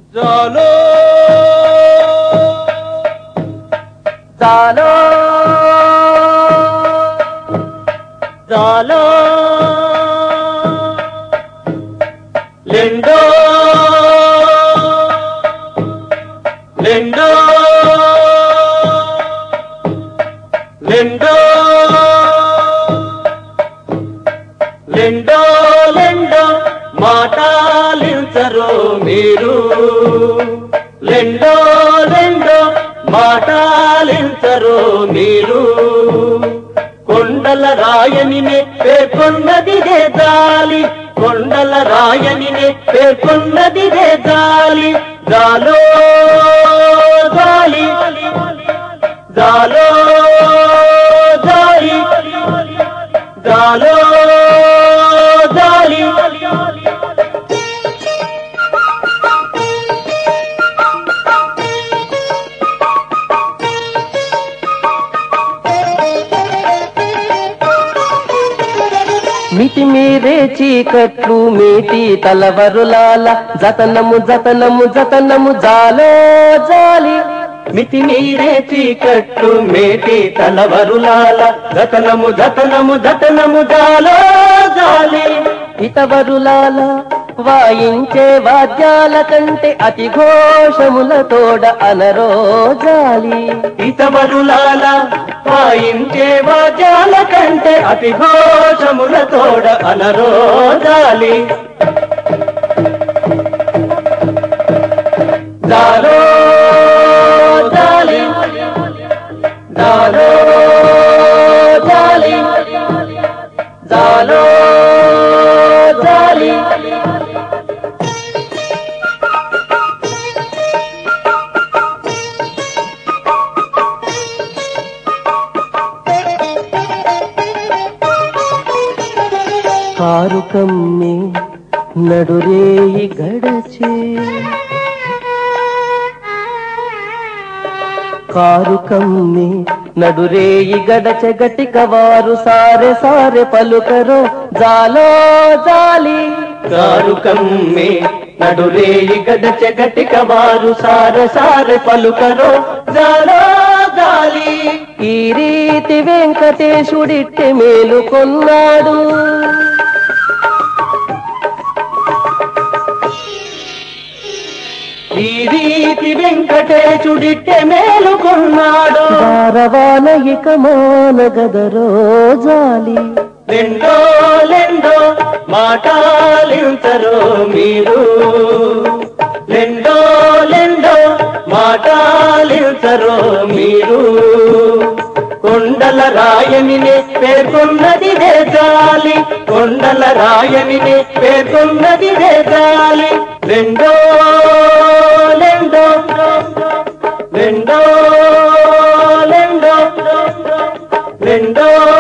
జాలో జాలో జాలో లెండో లెండో లెండో లెండో లెండో మాటాలించరు మీరు లెండో లెండో మాటాలించరు మీరు కొండల రాయనినే పేర్కొన్నదిదే గాలి కొండల రాయనినే పేర్కొన్నదిదే గాలి గాలో గాలి గాలో గాలి గాలో గాలి మితి మీరే చీకట్లు మీటి తలవరులాల జతనము జతనము జతనము జాలో జాలి మితి మీరే చీకట్లు మేటి తలవరులాల గతనము గతనము గతనము జాలో జాలి ఇతవరులాల వాయించే వాద్యాల కంటే అతి ఘోషములతోడ అనరో జాలి ఇతవరులాల వాయించే వాద్యాల కంటే అతి ఘోషములతోడ అనరోజాలి దాలో జాలి దాలో జాలి దాలో జాలి కారు కమ్మి నడురేయి గడచే కారు కమ్మి నడురేయి గడచ గటిక వారు సారె సారె పలుకరో జాలో జాలి కారు కమ్మే నడురేయి గడచె గటిక వారు సార సార పలుకరో జాలో గాలి ఈ రీతి వెంకటేశుడిట్టె మేలుకొన్నాడు ఈ రీతి వెంకటేశుడిట్టె మేలుకున్నాడు దారవాన ఇక మానగదరో జాలి లెండో లెండో మాటాలించరు మీరు లెండో లెండో మాటాలించరు మీరు కొండల రాయనినే పేర్కొన్నది గాలి కొండల రాయనినే పేర్కొన్నది గాలి లెండో లెండో లెండో లెండో లెండో